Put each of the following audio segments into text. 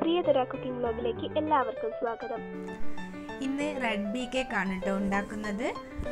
പ്രിയതര cooking ബ്ലോഗിലേക്ക് എല്ലാവർക്കും സ്വാഗതം ഇന്ന് റെഡ് ബീ കേക്ക് ആണ് കേട്ടോ ഉണ്ടാക്കുന്നത്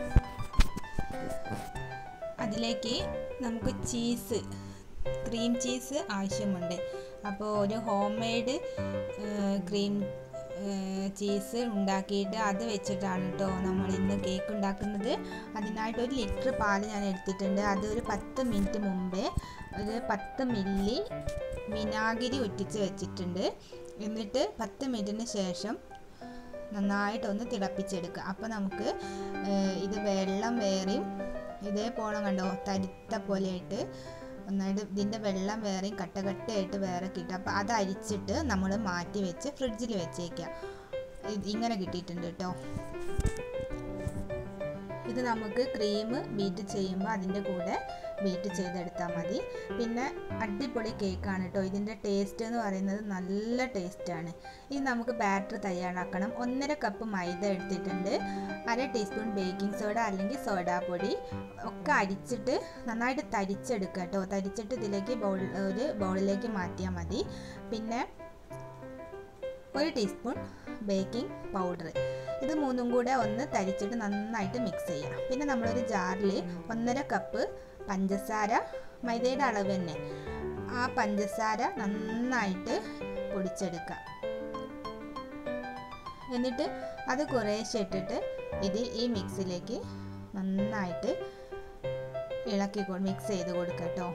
അതിലേക്ക് നമുക്ക് ചീസ് ക്രീം ചീസ് ആവശ്യമുണ്ട് അപ്പോൾ ഒരു ഹോം മെയ്ഡ് ക്രീം ചീസ് ഉണ്ടാക്കിയിട്ട് അത് വെച്ചിട്ടാണ് കേട്ടോ നമ്മൾ ഇന്ന് കേക്ക് ഉണ്ടാക്കുന്നത് അതിനായിട്ട് ഒരു ലിറ്റർ പാൽ ഞാൻ എടുത്തിട്ടുണ്ട് അത് ഒരു പത്ത് മിനിറ്റ് മുമ്പേ ഒരു പത്ത് മില്ലി വിനാഗിരി ഒറ്റിച്ച് വെച്ചിട്ടുണ്ട് എന്നിട്ട് പത്ത് മിനിറ്റിന് ശേഷം നന്നായിട്ടൊന്ന് തിളപ്പിച്ചെടുക്കുക അപ്പോൾ നമുക്ക് ഇത് വെള്ളം വേറെയും ഇതേപോലെ കണ്ടോ തരിത്ത പോലെയായിട്ട് ഒന്നായിട്ട് ഇതിൻ്റെ വെള്ളം വേറെയും കട്ട കട്ടയായിട്ട് വേറെ കിട്ടും അപ്പോൾ അത് അരിച്ചിട്ട് നമ്മൾ മാറ്റി വെച്ച് ഫ്രിഡ്ജിൽ വെച്ചേക്കാം ഇങ്ങനെ കിട്ടിയിട്ടുണ്ട് കേട്ടോ ഇത് നമുക്ക് ക്രീം ബീറ്റ് ചെയ്യുമ്പോൾ അതിൻ്റെ കൂടെ ബീറ്റ് ചെയ്തെടുത്താൽ മതി പിന്നെ അടിപൊളി കേക്കാണ് കേട്ടോ ഇതിൻ്റെ ടേസ്റ്റ് എന്ന് പറയുന്നത് നല്ല ടേസ്റ്റാണ് ഇനി നമുക്ക് ബാറ്റർ തയ്യാറാക്കണം ഒന്നര കപ്പ് മൈദ എടുത്തിട്ടുണ്ട് അര ടീസ്പൂൺ ബേക്കിംഗ് സോഡ അല്ലെങ്കിൽ സോഡാപ്പൊടി ഒക്കെ അരിച്ചിട്ട് നന്നായിട്ട് തരിച്ചെടുക്കുക കേട്ടോ തരിച്ചിട്ട് ഇതിലേക്ക് ബൗൾ ഒരു ബൗളിലേക്ക് മാറ്റിയാൽ മതി പിന്നെ ഒരു ടീസ്പൂൺ ബേക്കിംഗ് പൗഡർ ഇത് മൂന്നും കൂടെ ഒന്ന് തരിച്ചിട്ട് നന്നായിട്ട് മിക്സ് ചെയ്യാം പിന്നെ നമ്മളൊരു ജാറിൽ ഒന്നര കപ്പ് പഞ്ചസാര മൈദയുടെ അളവ് തന്നെ ആ പഞ്ചസാര നന്നായിട്ട് പൊടിച്ചെടുക്കുക എന്നിട്ട് അത് കുറേശ്ശെ ഇട്ടിട്ട് ഇത് ഈ മിക്സിലേക്ക് നന്നായിട്ട് ഇളക്കി മിക്സ് ചെയ്ത് കൊടുക്കുക കേട്ടോ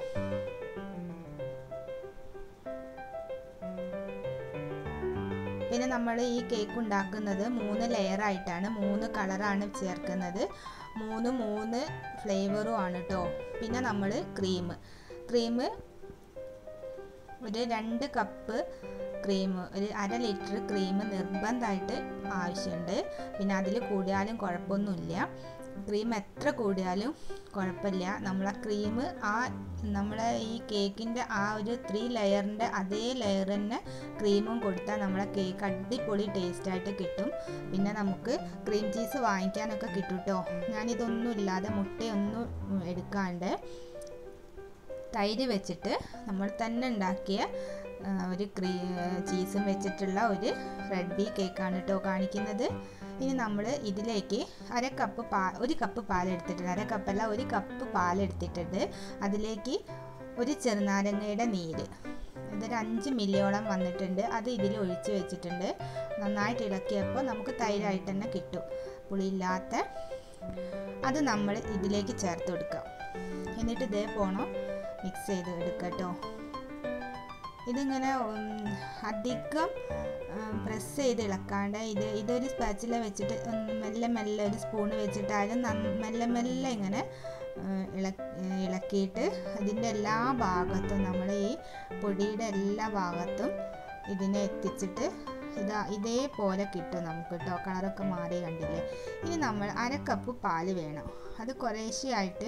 പിന്നെ നമ്മൾ ഈ കേക്ക് ഉണ്ടാക്കുന്നത് മൂന്ന് ലെയറായിട്ടാണ് മൂന്ന് കളറാണ് ചേർക്കുന്നത് മൂന്ന് മൂന്ന് ഫ്ലേവറും ആണ് കേട്ടോ പിന്നെ നമ്മൾ ക്രീം ക്രീം ഒരു രണ്ട് കപ്പ് ക്രീം ഒരു അര ലിറ്റർ ക്രീം നിർബന്ധമായിട്ട് ആവശ്യമുണ്ട് പിന്നെ അതിൽ കൂടിയാലും കുഴപ്പമൊന്നുമില്ല ക്രീം എത്ര കൂടിയാലും കുഴപ്പമില്ല നമ്മൾ ആ ക്രീം ആ നമ്മളെ ഈ കേക്കിൻ്റെ ആ ഒരു ത്രീ ലെയറിൻ്റെ അതേ ലെയർ തന്നെ ക്രീമും കൊടുത്താൽ നമ്മളെ കേക്ക് അടിപൊളി ടേസ്റ്റായിട്ട് കിട്ടും പിന്നെ നമുക്ക് ക്രീം ചീസ് വാങ്ങിക്കാനൊക്കെ കിട്ടും കേട്ടോ ഞാനിതൊന്നും ഇല്ലാതെ മുട്ടയൊന്നും എടുക്കാണ്ട് തൈര് വെച്ചിട്ട് നമ്മൾ തന്നെ ഉണ്ടാക്കിയ ഒരു ക്രീ ചീസും വെച്ചിട്ടുള്ള ഒരു റെഡ് ബീ കേക്കാണ് കേട്ടോ കാണിക്കുന്നത് ഇനി നമ്മൾ ഇതിലേക്ക് അര കപ്പ് പാ ഒരു കപ്പ് പാലെടുത്തിട്ടുണ്ട് അര കപ്പല്ല ഒരു കപ്പ് പാലെടുത്തിട്ടുണ്ട് അതിലേക്ക് ഒരു ചെറുനാരങ്ങയുടെ നീര് ഇതൊരു അഞ്ച് മില്ലിയോളം വന്നിട്ടുണ്ട് അത് ഇതിൽ ഒഴിച്ച് വെച്ചിട്ടുണ്ട് നന്നായിട്ട് ഇളക്കിയപ്പോൾ നമുക്ക് തൈരായിട്ട് തന്നെ കിട്ടും പുളിയില്ലാത്ത അത് നമ്മൾ ഇതിലേക്ക് ചേർത്ത് കൊടുക്കാം എന്നിട്ട് ഇതേ പോണം മിക്സ് ചെയ്ത് എടുക്കുക കേട്ടോ ഇതിങ്ങനെ അധികം പ്രസ് ചെയ്ത് ഇളക്കാണ്ട് ഇത് ഇതൊരു സ്പാച്ചില വെച്ചിട്ട് മെല്ലെ മെല്ലെ ഒരു സ്പൂണ് വെച്ചിട്ടായാലും മെല്ലെ മെല്ലെ ഇങ്ങനെ ഇള ഇളക്കിയിട്ട് ഇതിൻ്റെ എല്ലാ ഭാഗത്തും നമ്മൾ ഈ പൊടിയുടെ എല്ലാ ഭാഗത്തും ഇതിനെ എത്തിച്ചിട്ട് ഇതാ ഇതേപോലെ കിട്ടും നമുക്ക് കേട്ടോ കളറൊക്കെ മാറി കണ്ടില്ലേ ഇനി നമ്മൾ അര കപ്പ് പാല് വേണം അത് കുറേശ്ശെയായിട്ട്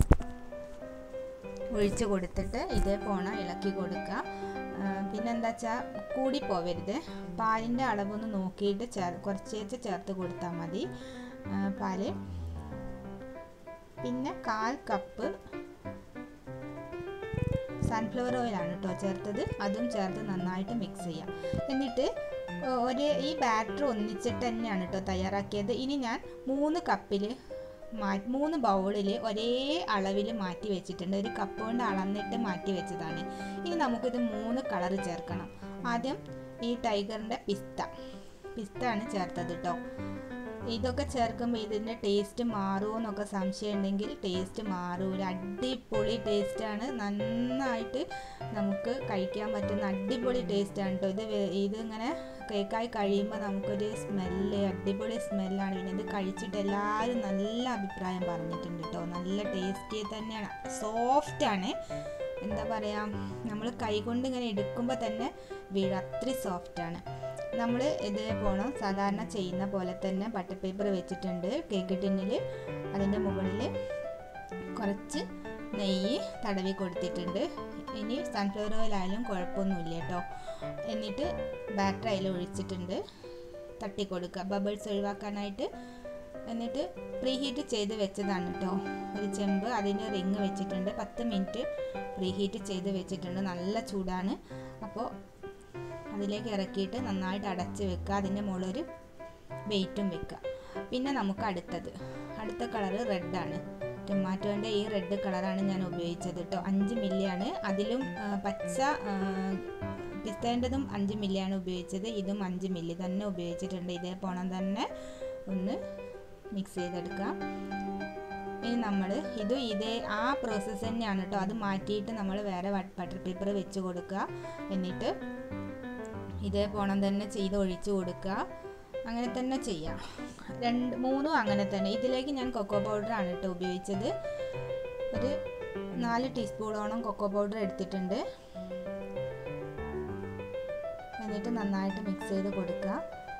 ഒഴിച്ച് കൊടുത്തിട്ട് ഇതേ പോണ ഇളക്കി കൊടുക്കുക പിന്നെ എന്താ വെച്ചാൽ കൂടി പോവരുത് പാലിൻ്റെ അളവൊന്ന് നോക്കിയിട്ട് ചേർ കുറച്ചേച്ച് ചേർത്ത് കൊടുത്താൽ മതി പാല് പിന്നെ കാൽ കപ്പ് സൺഫ്ലവർ ഓയിലാണ് കേട്ടോ ചേർത്തത് അതും ചേർത്ത് നന്നായിട്ട് മിക്സ് ചെയ്യാം എന്നിട്ട് ഒരു ഈ ബാറ്റർ ഒന്നിച്ചിട്ട് തന്നെയാണ് കേട്ടോ തയ്യാറാക്കിയത് ഇനി ഞാൻ മൂന്ന് കപ്പിൽ മാ മൂന്ന് ബൗളിൽ ഒരേ അളവിൽ മാറ്റി വെച്ചിട്ടുണ്ട് ഒരു കപ്പ് കൊണ്ട് അളന്നിട്ട് മാറ്റി വെച്ചതാണ് ഇനി നമുക്കിത് മൂന്ന് കളർ ചേർക്കണം ആദ്യം ഈ ടൈഗറിൻ്റെ പിസ്ത പിസ്ത ആണ് ചേർത്തത് കേട്ടോ ഇതൊക്കെ ചേർക്കുമ്പോൾ ഇതിൻ്റെ ടേസ്റ്റ് മാറുമോ എന്നൊക്കെ സംശയം ഉണ്ടെങ്കിൽ ടേസ്റ്റ് മാറൂല അടിപൊളി ടേസ്റ്റാണ് നന്നായിട്ട് നമുക്ക് കഴിക്കാൻ പറ്റുന്ന അടിപൊളി ടേസ്റ്റാണ് കേട്ടോ ഇത് ഇതിങ്ങനെ കേക്കായി കഴിയുമ്പോൾ നമുക്കൊരു സ്മെല്ല് അടിപൊളി സ്മെല്ലാണ് പിന്നെ ഇത് കഴിച്ചിട്ട് എല്ലാവരും നല്ല അഭിപ്രായം പറഞ്ഞിട്ടുണ്ട് കേട്ടോ നല്ല ടേസ്റ്റി തന്നെയാണ് സോഫ്റ്റാണ് എന്താ പറയുക നമ്മൾ കൈകൊണ്ട് ഇങ്ങനെ എടുക്കുമ്പോൾ തന്നെ വീഴ അത്രയും സോഫ്റ്റാണ് നമ്മൾ ഇതേ പോണം സാധാരണ ചെയ്യുന്ന പോലെ തന്നെ ബട്ടർ പേപ്പർ വെച്ചിട്ടുണ്ട് കേക്ക് ടിന്നിൽ അതിൻ്റെ മുകളിൽ കുറച്ച് നെയ്യ് തടവി കൊടുത്തിട്ടുണ്ട് ഇനി സൺഫ്ലവർ ഓയിൽ ആയാലും കുഴപ്പമൊന്നുമില്ല കേട്ടോ എന്നിട്ട് ബാറ്റർ അതിൽ ഒഴിച്ചിട്ടുണ്ട് തട്ടി കൊടുക്കുക ബബിൾസ് ഒഴിവാക്കാനായിട്ട് എന്നിട്ട് പ്രീ ഹീറ്റ് ചെയ്ത് വെച്ചതാണ് കേട്ടോ ഒരു ചെമ്പ് അതിൻ്റെ റിങ് വെച്ചിട്ടുണ്ട് പത്ത് മിനിറ്റ് പ്രീ ഹീറ്റ് ചെയ്ത് വെച്ചിട്ടുണ്ട് നല്ല ചൂടാണ് അപ്പോൾ അതിലേക്ക് ഇറക്കിയിട്ട് നന്നായിട്ട് അടച്ച് വെക്കുക അതിൻ്റെ മുകളിൽ ഒരു വെയിറ്റും വെക്കുക പിന്നെ നമുക്ക് അടുത്തത് അടുത്ത കളറ് റെഡാണ് ടൊമാറ്റോൻ്റെ ഈ റെഡ് കളറാണ് ഞാൻ ഉപയോഗിച്ചത് കേട്ടോ അഞ്ച് മില്ലിയാണ് അതിലും ആ, പച്ച പിസ്തേൻ്റെതും അഞ്ച് മില്ലിയാണ് ഉപയോഗിച്ചത് ഇതും അഞ്ച് മില്ലി തന്നെ ഉപയോഗിച്ചിട്ടുണ്ട് ഇതേ പോണം തന്നെ ഒന്ന് മിക്സ് ചെയ്തെടുക്കാം ഇനി നമ്മൾ ഇതും ഇതേ ആ പ്രോസസ്സ് തന്നെയാണ് കേട്ടോ അത് മാറ്റിയിട്ട് നമ്മൾ വേറെ ബട്ടർ പേപ്പർ വെച്ച് കൊടുക്കുക എന്നിട്ട് ഇതേ പോണം തന്നെ ചെയ്ത് ഒഴിച്ച് കൊടുക്കുക അങ്ങനെ തന്നെ ചെയ്യാം രണ്ട് മൂന്നും അങ്ങനെ തന്നെ ഇതിലേക്ക് ഞാൻ കൊക്കോ പൗഡറാണ് കേട്ടോ ഉപയോഗിച്ചത് ഒരു നാല് ടീസ്പൂണോളം കൊക്കോ പൗഡർ എടുത്തിട്ടുണ്ട് എന്നിട്ട് നന്നായിട്ട് മിക്സ് ചെയ്ത് കൊടുക്കുക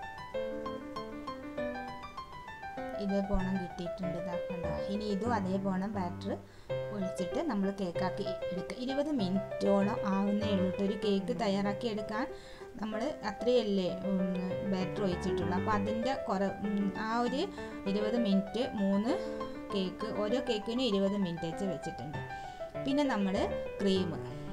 ഇതേ പോണം കിട്ടിയിട്ടുണ്ട് ഇതാ കണ്ടോ ഇനി ഇതും അതേ പോണം ബാറ്റർ ഒഴിച്ചിട്ട് നമ്മൾ കേക്കാക്കി എടുക്കുക ഇരുപത് മിനിറ്റോളം ആവുന്നേ ഉള്ളൂ കേട്ടോ ഒരു കേക്ക് തയ്യാറാക്കി എടുക്കാൻ നമ്മൾ അത്രയല്ലേ ബാറ്റർ ഒഴിച്ചിട്ടുള്ളൂ അപ്പോൾ അതിൻ്റെ കുറ ഉം, ആ ഒരു ഇരുപത് മിനിറ്റ് മൂന്ന് കേക്ക് ഓരോ കേക്കിനും ഇരുപത് മിനിറ്റ് വെച്ച് വെച്ചിട്ടുണ്ട് പിന്നെ നമ്മൾ ക്രീം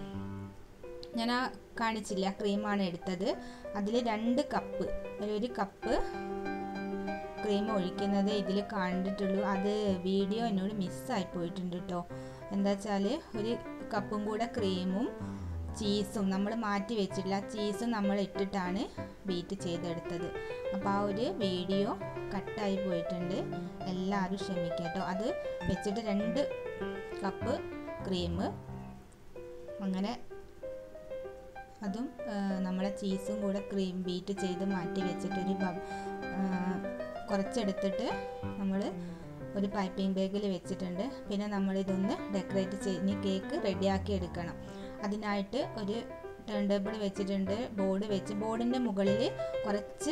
ഞാൻ ആ കാണിച്ചില്ല ക്രീമാണ് എടുത്തത് അതിൽ രണ്ട് കപ്പ് ഒരു കപ്പ് ക്രീം ഒഴിക്കുന്നത് ഇതിൽ കണ്ടിട്ടുള്ളൂ അത് വീഡിയോ എന്നോട് മിസ്സായി പോയിട്ടുണ്ട് കേട്ടോ എന്താ വെച്ചാൽ ഒരു കപ്പും കൂടെ ക്രീമും ചീസും നമ്മൾ മാറ്റി വെച്ചിട്ടില്ല ചീസും നമ്മൾ ഇട്ടിട്ടാണ് ബീറ്റ് ചെയ്തെടുത്തത് അപ്പോൾ ആ ഒരു വീഡിയോ കട്ടായി പോയിട്ടുണ്ട് എല്ലാവരും ക്ഷമിക്കുക കേട്ടോ അത് വെച്ചിട്ട് രണ്ട് കപ്പ് ക്രീം അങ്ങനെ അതും ആ, നമ്മളെ ചീസും കൂടെ ക്രീം ബീറ്റ് ചെയ്ത് മാറ്റി വെച്ചിട്ടൊരു ബബ് ആ, കുറച്ചെടുത്തിട്ട് നമ്മൾ ഒരു പൈപ്പിംഗ് ബാഗിൽ വെച്ചിട്ടുണ്ട് പിന്നെ നമ്മളിതൊന്ന് ഡെക്കറേറ്റ് ചെയ്ത് കേക്ക് റെഡിയാക്കി എടുക്കണം അതിനായിട്ട് ഒരു ടേൺ ടേബിൾ വെച്ചിട്ടുണ്ട് ബോർഡ് വെച്ച് ബോർഡിൻ്റെ മുകളിൽ കുറച്ച്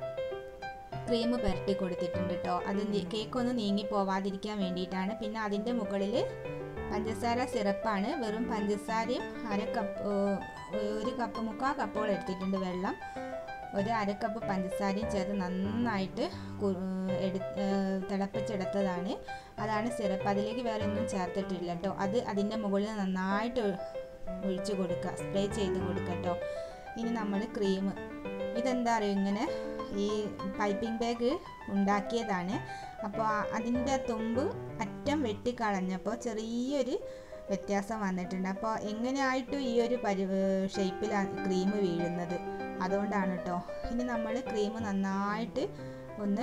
ക്രീം പുരട്ടി കൊടുത്തിട്ടുണ്ട് കേട്ടോ അത് കേക്ക് ഒന്ന് നീങ്ങി പോവാതിരിക്കാൻ വേണ്ടിയിട്ടാണ് പിന്നെ അതിൻ്റെ മുകളിൽ പഞ്ചസാര സിറപ്പാണ് വെറും പഞ്ചസാരയും അര കപ്പ് ഒരു കപ്പ് മുക്കാൽ കപ്പോളം എടുത്തിട്ടുണ്ട് വെള്ളം ഒരു അര കപ്പ് പഞ്ചസാരയും ചേർത്ത് നന്നായിട്ട് കു- എടു ഏഹ് തിളപ്പിച്ചെടുത്തതാണ് അതാണ് സിറപ്പ് അതിലേക്ക് വേറെ ഒന്നും ചേർത്തിട്ടില്ല കേട്ടോ അത് അതിൻ്റെ മുകളിൽ നന്നായിട്ട് ഒ- ഒഴിച്ച് കൊടുക്കുക സ്പ്രേ ചെയ്ത് കൊടുക്കുക കേട്ടോ ഇനി നമ്മൾ ക്രീം ഇതെന്താ അറിയോ ഇങ്ങനെ ഈ പൈപ്പിംഗ് ബാഗ് ഉണ്ടാക്കിയതാണ് അപ്പോൾ അതിൻ്റെ തുമ്പ് അറ്റം വെട്ടിക്കളഞ്ഞപ്പോൾ ചെറിയൊരു വ്യത്യാസം വന്നിട്ടുണ്ട് അപ്പോൾ എങ്ങനെയായിട്ടും ഈ ഒരു പരി ഷേപ്പിലാണ് ക്രീം വീഴുന്നത് അതുകൊണ്ടാണ് കേട്ടോ ഇനി നമ്മൾ ക്രീം നന്നായിട്ട് ഒന്ന്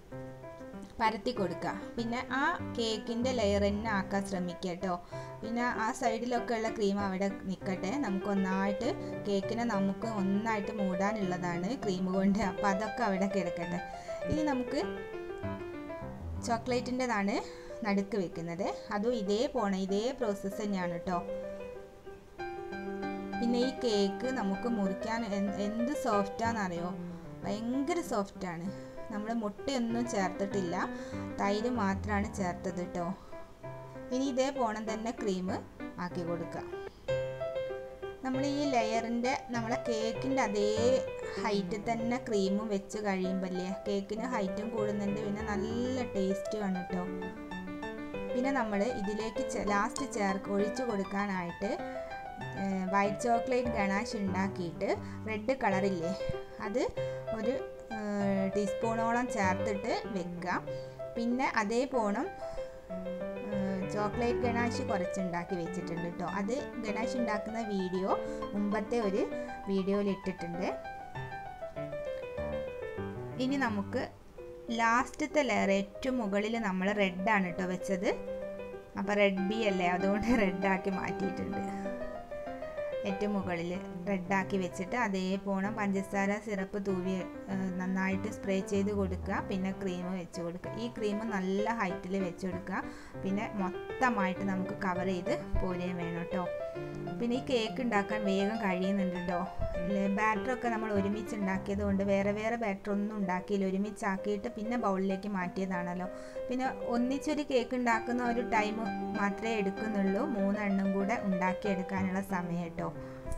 പരത്തി കൊടുക്കുക പിന്നെ ആ കേക്കിൻ്റെ ലെയർ തന്നെ ആക്കാൻ ശ്രമിക്കുക കേട്ടോ പിന്നെ ആ സൈഡിലൊക്കെ ഉള്ള ക്രീം അവിടെ നിൽക്കട്ടെ നമുക്ക് ഒന്നായിട്ട് കേക്കിനെ നമുക്ക് ഒന്നായിട്ട് മൂടാനുള്ളതാണ് ക്രീം കൊണ്ട് അപ്പോൾ അതൊക്കെ അവിടെ കിടക്കട്ടെ ഇനി നമുക്ക് ചോക്ലേറ്റിൻ്റെതാണ് നടുക്ക് വെക്കുന്നത് അതും ഇതേ പോണം ഇതേ പ്രോസസ്സ് തന്നെയാണ് കേട്ടോ പിന്നെ ഈ കേക്ക് നമുക്ക് മുറിക്കാൻ എന്ത് എന്ത് സോഫ്റ്റാണെന്നറിയോ ഭയങ്കര സോഫ്റ്റാണ് നമ്മൾ മുട്ടയൊന്നും ചേർത്തിട്ടില്ല തൈര് മാത്രമാണ് ചേർത്തത് കേട്ടോ ഇനി ഇതേ പോണം തന്നെ ക്രീം ആക്കി കൊടുക്കുക നമ്മൾ ഈ ലെയറിൻ്റെ നമ്മളെ കേക്കിൻ്റെ അതേ ഹൈറ്റിൽ തന്നെ ക്രീമും വെച്ച് കഴിയുമ്പല്ലേ കേക്കിന് ഹൈറ്റും കൂടുന്നുണ്ട് പിന്നെ നല്ല ടേസ്റ്റുമാണ് കേട്ടോ പിന്നെ നമ്മൾ ഇതിലേക്ക് ലാസ്റ്റ് ചേർക്ക് ഒഴിച്ചു കൊടുക്കാനായിട്ട് വൈറ്റ് ചോക്ലേറ്റ് ഗണാഷ് ഉണ്ടാക്കിയിട്ട് റെഡ് കളറില്ലേ അത് ഒരു ടീസ്പൂണോളം ചേർത്തിട്ട് വെക്കുക പിന്നെ അതേ പോണം ചോക്ലേറ്റ് ഗണാഷ് കുറച്ചുണ്ടാക്കി വെച്ചിട്ടുണ്ട് കേട്ടോ അത് ഗണാഷ് ഉണ്ടാക്കുന്ന വീഡിയോ മുമ്പത്തെ ഒരു വീഡിയോയിൽ ഇട്ടിട്ടുണ്ട് ഇനി നമുക്ക് ലാസ്റ്റത്തെ ലെയർ ഏറ്റവും മുകളിൽ നമ്മൾ റെഡാണ് കേട്ടോ വെച്ചത് അപ്പോൾ റെഡ് ബി അല്ലേ അതുകൊണ്ട് റെഡാക്കി മാറ്റിയിട്ടുണ്ട് ഏറ്റവും മുകളിൽ റെഡാക്കി വെച്ചിട്ട് അതേ പോണം പഞ്ചസാര സിറപ്പ് തൂവി ഏഹ്, നന്നായിട്ട് സ്പ്രേ ചെയ്ത് കൊടുക്കുക പിന്നെ ക്രീം വെച്ച് കൊടുക്കുക ഈ ക്രീം നല്ല ഹൈറ്റിൽ വെച്ച് കൊടുക്കുക പിന്നെ മൊത്തമായിട്ട് നമുക്ക് കവർ ചെയ്ത് പോരുകയും വേണം കേട്ടോ പിന്നെ ഈ കേക്ക് ഉണ്ടാക്കാൻ വേഗം കഴിയുന്നുണ്ട് കേട്ടോ ബാറ്ററൊക്കെ നമ്മൾ ഒരുമിച്ച് ഉണ്ടാക്കിയത് കൊണ്ട് വേറെ വേറെ ബാറ്റർ ഒന്നും ഉണ്ടാക്കിയില്ല ഒരുമിച്ചാക്കിയിട്ട് പിന്നെ ബൗളിലേക്ക് മാറ്റിയതാണല്ലോ പിന്നെ ഒന്നിച്ചൊരു കേക്ക് ഉണ്ടാക്കുന്ന ഒരു ടൈം മാത്രമേ എടുക്കുന്നുള്ളൂ മൂന്നെണ്ണം കൂടെ ഉണ്ടാക്കിയെടുക്കാനുള്ള സമയം കേട്ടോ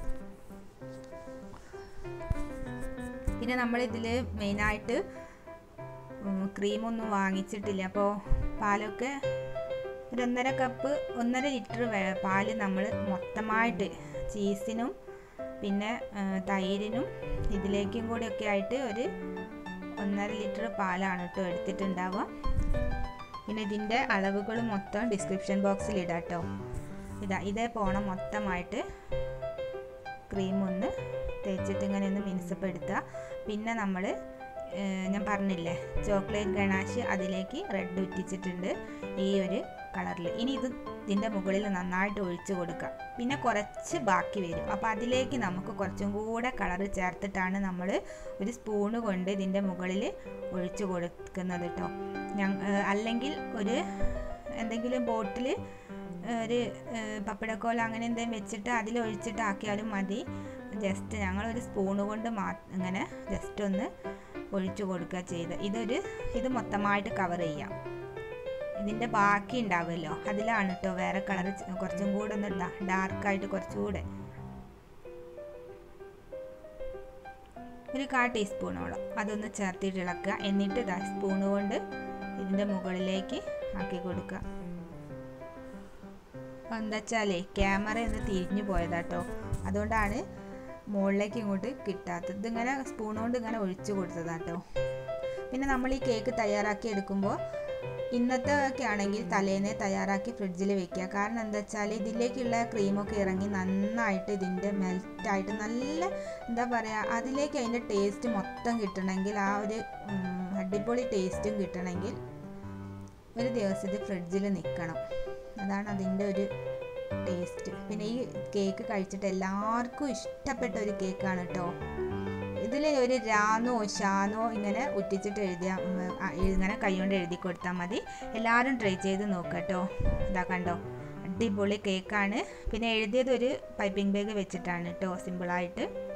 പിന്നെ നമ്മളിതിൽ മെയിനായിട്ട് ക്രീമൊന്നും വാങ്ങിച്ചിട്ടില്ല അപ്പോൾ പാലൊക്കെ ഒരു ഒന്നര കപ്പ് ഒന്നര ലിറ്റർ വേ പാല് നമ്മൾ മൊത്തമായിട്ട് ചീസിനും പിന്നെ ആ, തൈരിനും ഇതിലേക്കും കൂടി ഒക്കെ ആയിട്ട് ഒരു ഒന്നര ലിറ്റർ പാലാണ് കേട്ടോ എടുത്തിട്ടുണ്ടാവുക പിന്നെ ഇതിൻ്റെ അളവുകൾ മൊത്തം ഡിസ്ക്രിപ്ഷൻ ബോക്സിൽ ഇടാം കേട്ടോ ഇതാ ഇതേ പോണം മൊത്തമായിട്ട് ക്രീം ഒന്ന് തേച്ചിട്ട് ഇങ്ങനെ ഒന്ന് മിനുസപ്പെടുത്തുക പിന്നെ നമ്മൾ ഞാൻ പറഞ്ഞില്ലേ ചോക്ലേറ്റ് ഗണാഷ് അതിലേക്ക് റെഡ് ഉറ്റിച്ചിട്ടുണ്ട് ഈ ഒരു കളറിൽ ഇനി ഇത് ഇതിൻ്റെ മുകളിൽ നന്നായിട്ട് ഒഴിച്ച് കൊടുക്കുക പിന്നെ കുറച്ച് ബാക്കി വരും അപ്പോൾ അതിലേക്ക് നമുക്ക് കുറച്ചും കൂടെ കളർ ചേർത്തിട്ടാണ് നമ്മൾ ഒരു സ്പൂണ് കൊണ്ട് ഇതിൻ്റെ മുകളിൽ ഒഴിച്ച് കൊടുക്കുന്നത് കേട്ടോ ഞ അല്ലെങ്കിൽ ഒരു എന്തെങ്കിലും ബോട്ടിൽ ഒരു പപ്പടക്കോല അങ്ങനെ എന്തെങ്കിലും വെച്ചിട്ട് അതിൽ ഒഴിച്ചിട്ട് ആക്കിയാലും മതി ജസ്റ്റ് ഞങ്ങളൊരു സ്പൂണ് കൊണ്ട് മാ ഇങ്ങനെ ജസ്റ്റ് ഒന്ന് ഒഴിച്ചു കൊടുക്കുക ചെയ്ത് ഇതൊരു ഇത് മൊത്തമായിട്ട് കവർ ചെയ്യാം ഇതിൻ്റെ ബാക്കി ഉണ്ടാവുമല്ലോ അതിലാണ് കേട്ടോ വേറെ കളർ കുറച്ചും കൂടെ ഒന്ന് ഡാർക്കായിട്ട് കുറച്ചുകൂടെ ഒരു കാ ടീസ്പൂണോളം അതൊന്ന് ചേർത്തിട്ട് ഇളക്കുക എന്നിട്ട് ഇതാ സ്പൂണ് കൊണ്ട് ഇതിൻ്റെ മുകളിലേക്ക് ആക്കി കൊടുക്കുക അപ്പം എന്താ വെച്ചാലേ ക്യാമറ ഒന്ന് തിരിഞ്ഞു പോയതാട്ടോ അതുകൊണ്ടാണ് മുകളിലേക്ക് ഇങ്ങോട്ട് കിട്ടാത്തത് ഇതിങ്ങനെ സ്പൂൺ കൊണ്ട് ഇങ്ങനെ ഒഴിച്ചു കൊടുത്തതാട്ടോ പിന്നെ നമ്മൾ ഈ കേക്ക് തയ്യാറാക്കി എടുക്കുമ്പോൾ ഇന്നത്തെ ഒക്കെ ആണെങ്കിൽ തലേന്നേ തയ്യാറാക്കി ഫ്രിഡ്ജിൽ വെക്കുക കാരണം എന്താ വെച്ചാൽ ഇതിലേക്കുള്ള ക്രീമൊക്കെ ഇറങ്ങി നന്നായിട്ട് ഇതിൻ്റെ മെൽറ്റായിട്ട് നല്ല എന്താ പറയുക അതിലേക്ക് അതിൻ്റെ ടേസ്റ്റ് മൊത്തം കിട്ടണമെങ്കിൽ ആ ഒരു ഉം, അടിപൊളി ടേസ്റ്റും കിട്ടണമെങ്കിൽ ഒരു ദിവസം ഇത് ഫ്രിഡ്ജിൽ നിൽക്കണം അതാണ് അതിൻ്റെ ഒരു ടേസ്റ്റ് പിന്നെ ഈ കേക്ക് കഴിച്ചിട്ട് എല്ലാവർക്കും ഇഷ്ടപ്പെട്ട ഒരു കേക്കാണ് കേട്ടോ ഇതിൽ ഒരു രാന്നോ ഷാന്നോ ഇങ്ങനെ ഉറ്റിച്ചിട്ട് എഴുതിയാൽ ഇങ്ങനെ കൈകൊണ്ട് എഴുതി കൊടുത്താൽ മതി എല്ലാവരും ട്രൈ ചെയ്ത് നോക്കുക കേട്ടോ ഇതാ കണ്ടോ അടിപൊളി കേക്കാണ് പിന്നെ എഴുതിയത് ഒരു പൈപ്പിംഗ് ബാഗ് വെച്ചിട്ടാണ് കേട്ടോ സിമ്പിളായിട്ട്